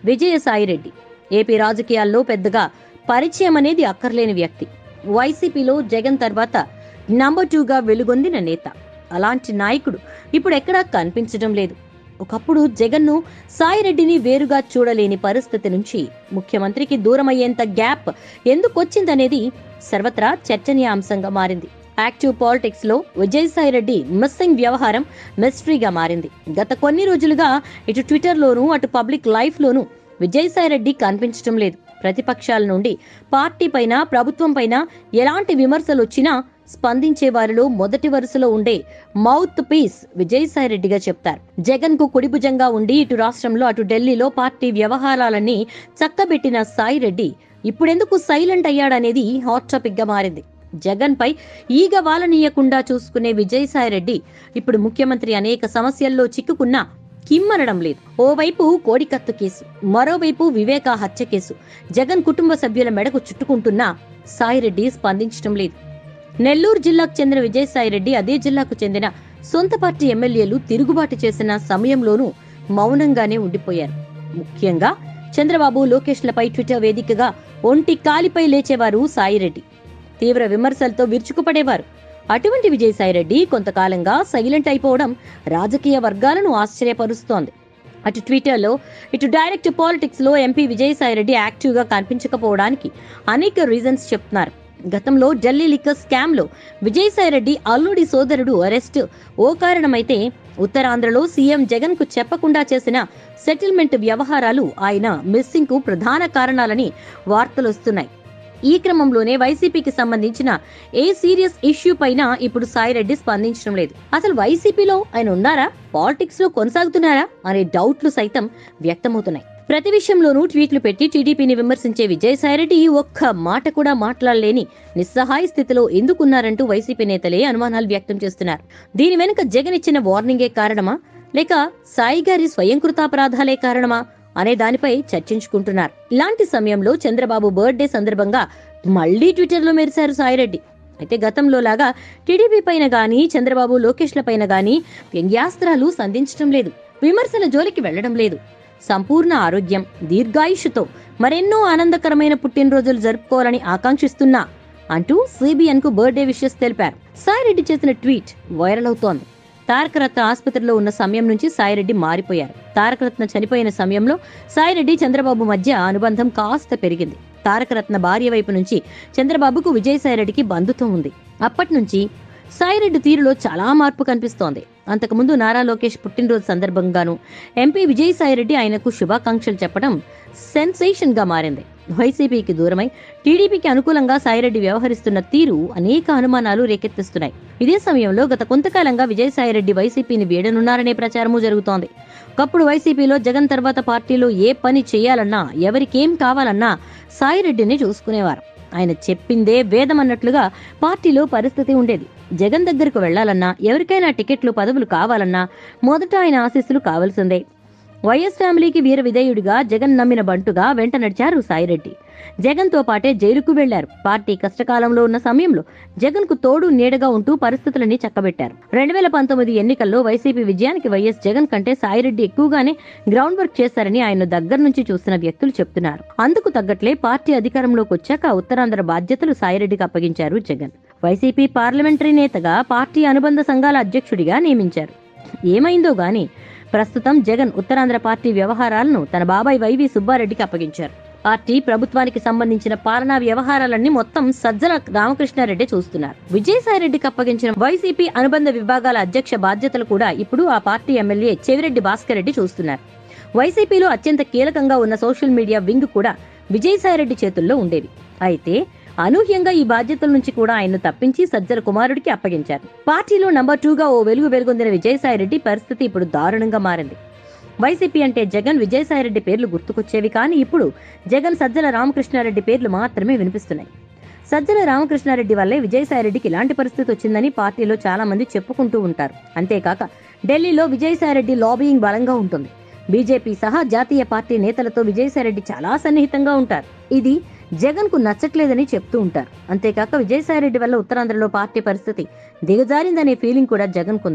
Vijayasai Reddy AP రాజకీయాల్లో పెద్దగా పరిచయం అనేది అక్కర్లేని వ్యక్తి వైసీపీలో జగన్ తర్వాత నంబర్ టూగా వెలుగొందిన నేత అలాంటి నాయకుడు ఇప్పుడు ఎక్కడా కనిపించడం లేదు ఒకప్పుడు జగన్ను సాయిరెడ్డిని వేరుగా చూడలేని పరిస్థితి నుంచి ముఖ్యమంత్రికి దూరమయ్యేంత గ్యాప్ ఎందుకు వచ్చిందనేది సర్వత్రా చర్చనీయాంశంగా మారింది యాక్టివ్ పాలిటిక్స్ లో విజయసాయిరెడ్డి మిస్సింగ్ వ్యవహారం మిస్టరీగా మారింది గత కొన్ని రోజులుగా ఇటు ట్విట్టర్ లోనూ అటు పబ్లిక్ లైఫ్ లోనూ విజయసాయిరెడ్డి కనిపించడం లేదు ప్రతిపక్షాల నుండి పార్టీ పైన ప్రభుత్వం పైన ఎలాంటి విమర్శలు వచ్చినా స్పందించే వారిలో మొదటి వరుసలో ఉండే మౌత్ పీస్ విజయసాయిరెడ్డిగా చెప్తారు జగన్ కు కుడిభుజంగా ఉండి ఇటు రాష్ట్రంలో అటు ఢిల్లీలో పార్టీ వ్యవహారాలన్నీ చక్కబెట్టిన సాయిరెడ్డి ఇప్పుడెందుకు సైలెంట్ అయ్యాడనేది హాట్ టాపిక్ గా మారింది జగన్ పై ఈగ వాలనీయకుండా చూసుకునే విజయసాయిరెడ్డి ఇప్పుడు ముఖ్యమంత్రి అనేక సమస్యల్లో చిక్కుకున్నా కిమ్మనడం లేదు ఓవైపు కోడికత్తు కేసు మరోవైపు వివేకా హత్య కేసు జగన్ కుటుంబ సభ్యుల మెడకు చుట్టుకుంటున్నా సాయిరెడ్డి స్పందించడం లేదు నెల్లూరు జిల్లాకు చెందిన విజయసాయిరెడ్డి అదే జిల్లాకు చెందిన సొంత పార్టీ ఎమ్మెల్యేలు తిరుగుబాటు చేసిన సమయంలోనూ మౌనంగానే ఉండిపోయారు ముఖ్యంగా చంద్రబాబు లోకేష్లపై ట్విట్టర్ వేదికగా ఒంటి కాలిపై లేచేవారు సాయిరెడ్డి తీవ్ర విమర్శలతో విరుచుకుపడేవారు అటువంటి విజయసాయిరెడ్డి కొంతకాలంగా సైలెంట్ అయిపోవడం రాజకీయ వర్గాలను ఆశ్చర్యపరుస్తోంది అటు ట్విట్టర్లో ఇటు డైరెక్ట్ పాలిటిక్స్ లో ఎంపీ విజయసాయిరెడ్డి యాక్టివ్ గా కనిపించకపోవడానికి అనేక రీజన్స్ చెప్తున్నారు గతంలో ఢిల్లీ లిక్కర్ స్కామ్ లో విజయసాయిరెడ్డి అల్లుడి సోదరుడు అరెస్ట్ ఓ కారణమైతే ఉత్తరాంధ్రలో సీఎం జగన్ కు చెప్పకుండా చేసిన సెటిల్మెంట్ వ్యవహారాలు ఆయన మిస్సింగ్ కు ప్రధాన కారణాలని వార్తలొస్తున్నాయి ఈ క్రమంలోనే వైసీపీకి సంబంధించిన ఏ సీరియస్ ఇష్యూ పైన ఇప్పుడు సాయిరెడ్డి స్పందించడం లేదు అసలు వైసీపీలో ఆయన ఉన్నారా పాలిటిక్స్ లో కొనసాగుతున్నారా అనే డౌట్లు సైతం వ్యక్తమవుతున్నాయి ప్రతి విషయంలోనూ ట్వీట్లు పెట్టి టీడీపీని విమర్శించే విజయసాయిరెడ్డి ఒక్క మాట కూడా మాట్లాడలేని నిస్సహాయ స్థితిలో ఎందుకున్నారంటూ వైసీపీ నేతలే అనుమానాలు వ్యక్తం చేస్తున్నారు దీని వెనుక జగన్ ఇచ్చిన వార్నింగే కారణమా లేక సాయి గారి స్వయంకృతాపరాధాలే కారణమా అనే దానిపై చర్చించుకుంటున్నారు ఇలాంటి సమయంలో చంద్రబాబు బర్త్డే సందర్భంగా మళ్లీ ట్విట్టర్లో మెరిశారు సాయిరెడ్డి అయితే గతంలో లాగా టీడీపీ పైన గానీ చంద్రబాబు లోకేష్ల పైన గానీ వ్యంగ్యాస్త్రాలు సంధించడం లేదు విమర్శల జోలికి వెళ్లడం లేదు సంపూర్ణ ఆరోగ్యం దీర్ఘాయుషుతో మరెన్నో ఆనందకరమైన పుట్టినరోజులు జరుపుకోవాలని ఆకాంక్షిస్తున్నా అంటూ సిబిఎన్ కు బర్త్డే విషెస్ తెలిపారు సాయిరెడ్డి చేసిన ట్వీట్ వైరల్ అవుతోంది తారకరత్న ఆసుపత్రిలో ఉన్న సమయం నుంచి సాయిరెడ్డి మారిపోయారు తారకరత్న చనిపోయిన సమయంలో సాయిరెడ్డి చంద్రబాబు మధ్య అనుబంధం కాస్త పెరిగింది తారకరత్న భార్య వైపు నుంచి చంద్రబాబుకు విజయసాయిరెడ్డికి బంధుత్వం ఉంది అప్పటి నుంచి సాయిరెడ్డి తీరులో చాలా మార్పు కనిపిస్తోంది అంతకుముందు నారా లోకేష్ పుట్టినరోజు సందర్భంగాను ఎంపీ విజయసాయిరెడ్డి ఆయనకు శుభాకాంక్షలు చెప్పడం సెన్సేషన్ గా మారింది వైసీపీకి దూరమై టీడీపీకి అనుకూలంగా సాయిరెడ్డి వ్యవహరిస్తున్న తీరు అనేక అనుమానాలు రేకెత్తిస్తున్నాయి ఇదే సమయంలో గత కొంతకాలంగా విజయసాయిరెడ్డి వైసీపీని వీడనున్నారనే ప్రచారము జరుగుతోంది ఒకప్పుడు వైసీపీలో జగన్ తర్వాత పార్టీలో ఏ పని చేయాలన్నా ఎవరికేం కావాలన్నా సాయిరెడ్డిని చూసుకునేవారు ఆయన చెప్పిందే వేదం అన్నట్లుగా పార్టీలో పరిస్థితి ఉండేది జగన్ దగ్గరకు వెళ్లాలన్నా ఎవరికైనా టికెట్లు పదవులు కావాలన్నా మొదట ఆయన ఆశీస్సులు కావాల్సిందే వైఎస్ ఫ్యామిలీకి వీర విధేయుడిగా జగన్ నమ్మిన బంటుగా వెంట నడిచారు సాయిరెడ్డి జగన్ తో పాటే జైలుకు వెళ్లారు పార్టీ కష్టకాలంలో ఉన్న సమయంలో జగన్ కు తోడు నీడగా ఉంటూ పరిస్థితులన్నీ చక్కబెట్టారు రెండు వేల పంతొమ్మిది ఎన్నికల్లో వైసీపీ విజయానికి వైఎస్ జగన్ కంటే సాయిరెడ్డి ఎక్కువగానే గ్రౌండ్ వర్క్ చేశారని ఆయన దగ్గర నుంచి చూస్తున్న వ్యక్తులు చెప్తున్నారు అందుకు తగ్గట్లే పార్టీ అధికారంలోకి వచ్చాక ఉత్తరాంధ్ర బాధ్యతలు సాయిరెడ్డికి అప్పగించారు జగన్ వైసీపీ పార్లమెంటరీ నేతగా పార్టీ అనుబంధ సంఘాల అధ్యక్షుడిగా నియమించారు ఏమైందో గాని ప్రస్తుతం జగన్ ఉత్తరాంధ్ర పార్టీ వ్యవహారాలను తన బాబాయ్ వైవి సుబ్బారెడ్డికి అప్పగించారు పార్టీ ప్రభుత్వానికి సంబంధించిన పాలనా వ్యవహారాలన్నీ మొత్తం సజ్జల రామకృష్ణారెడ్డి చూస్తున్నారు విజయసాయిరెడ్డికి అప్పగించిన వైసీపీ అనుబంధ విభాగాల అధ్యక్ష బాధ్యతలు కూడా ఇప్పుడు ఆ పార్టీ ఎమ్మెల్యే చెవిరెడ్డి భాస్కర్ రెడ్డి చూస్తున్నారు వైసీపీలో అత్యంత కీలకంగా ఉన్న సోషల్ మీడియా వింగ్ కూడా విజయసాయిరెడ్డి చేతుల్లో ఉండేది అయితే అనూహ్యంగా ఈ బాధ్యతల నుంచి కూడా ఆయన్ను తప్పించి సజ్జల కుమారుడికి అప్పగించారు పార్టీలో నంబర్ టూగా ఓ వెలుగు వెలుగొందిన విజయసాయిరెడ్డి పరిస్థితి ఇప్పుడు దారుణంగా మారింది వైసీపీ అంటే జగన్ విజయసాయిరెడ్డి పేర్లు గుర్తుకొచ్చేవి కానీ ఇప్పుడు జగన్ సజ్జల రామకృష్ణారెడ్డి పేర్లు మాత్రమే వినిపిస్తున్నాయి సజ్జల రామకృష్ణారెడ్డి వల్లే విజయసాయిరెడ్డికి ఇలాంటి పరిస్థితి వచ్చిందని పార్టీలో చాలా మంది చెప్పుకుంటూ ఉంటారు అంతేకాక ఢిల్లీలో విజయసాయిరెడ్డి లాబియింగ్ బలంగా ఉంటుంది బీజేపీ సహా జాతీయ పార్టీ నేతలతో విజయసాయిరెడ్డి చాలా సన్నిహితంగా ఉంటారు ఇది జగన్ కు నచ్చట్లేదని చెప్తూ ఉంటారు అంతేకాక విజయసాయిరెడ్డి వల్ల ఉత్తరాంధ్రలో పార్టీ పరిస్థితి దిగజారిందనే ఫీలింగ్ కూడా జగన్ కుంది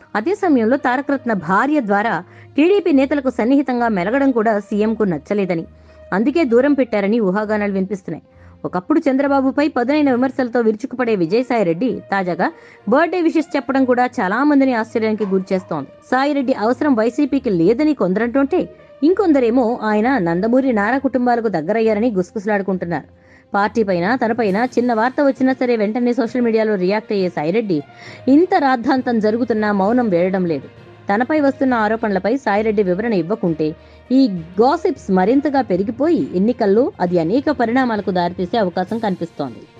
అదే సమయంలో తారకరత్న భార్య ద్వారా టీడీపీ నేతలకు సన్నిహితంగా మెలగడం కూడా సీఎంకు నచ్చలేదని అందుకే దూరం పెట్టారని ఊహాగానాలు వినిపిస్తున్నాయి ఒకప్పుడు చంద్రబాబుపై పదునైన విమర్శలతో విరుచుకుపడే విజయసాయిరెడ్డి తాజాగా బర్త్డే విషెస్ చెప్పడం కూడా చాలా మందిని ఆశ్చర్యానికి గురిచేస్తోంది సాయిరెడ్డి అవసరం వైసీపీకి లేదని కొందరంటుంటే ఇంకొందరేమో ఆయన నందమూరి నారా కుటుంబాలకు దగ్గరయ్యారని గుసగుసలాడుకుంటున్నారు పార్టీ పైన తనపైన చిన్న వార్త వచ్చినా సరే వెంటనే సోషల్ మీడియాలో రియాక్ట్ అయ్యే సాయిరెడ్డి ఇంత రాద్ధాంతం జరుగుతున్నా మౌనం వేయడం లేదు తనపై వస్తున్న ఆరోపణలపై సాయిరెడ్డి వివరణ ఇవ్వకుంటే ఈ గాసిప్స్ మరింతగా పెరిగిపోయి ఎన్నికల్లో అది అనేక పరిణామాలకు దారితీసే అవకాశం కనిపిస్తోంది